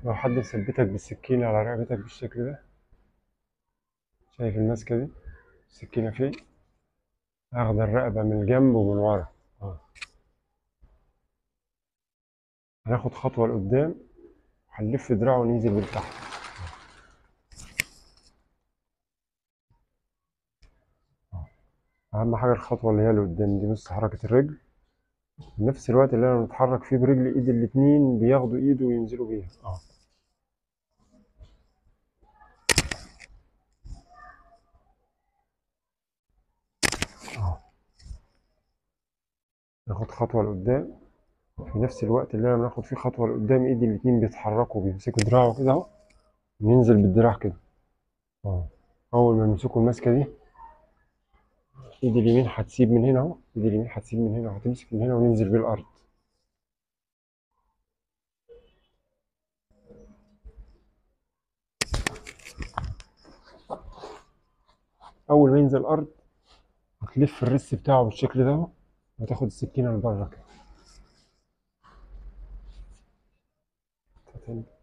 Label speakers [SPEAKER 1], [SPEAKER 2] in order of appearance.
[SPEAKER 1] لو حد مثبتك بالسكينة على رقبتك بالشكل ده شايف الماسكة دي السكينة فين هاخد الرقبة من الجنب ومن ورا اه هناخد خطوة لقدام هنلف دراعه وننزل لتحت آه. أهم حاجة الخطوة اللي هي لقدام دي بص حركة الرجل في نفس الوقت اللي أنا بتحرك فيه برجل إيد الاتنين بياخدوا إيده وينزلوا بيها اه اه ناخد خطوة لقدام في نفس الوقت اللي أنا بناخد فيه خطوة لقدام إيدي الاتنين بيتحركوا بيمسكوا دراعه كده أهو وننزل بالدراع كده اه أول ما يمسكوا الماسكة دي ايد اليمين هتسيب من هنا اهو ايد اليمين هتسيب من هنا وهتمسك من هنا وننزل بيه الارض اول ما ينزل الارض هتلف الرس بتاعه بالشكل ده اهو وتاخد السكينه لبره كده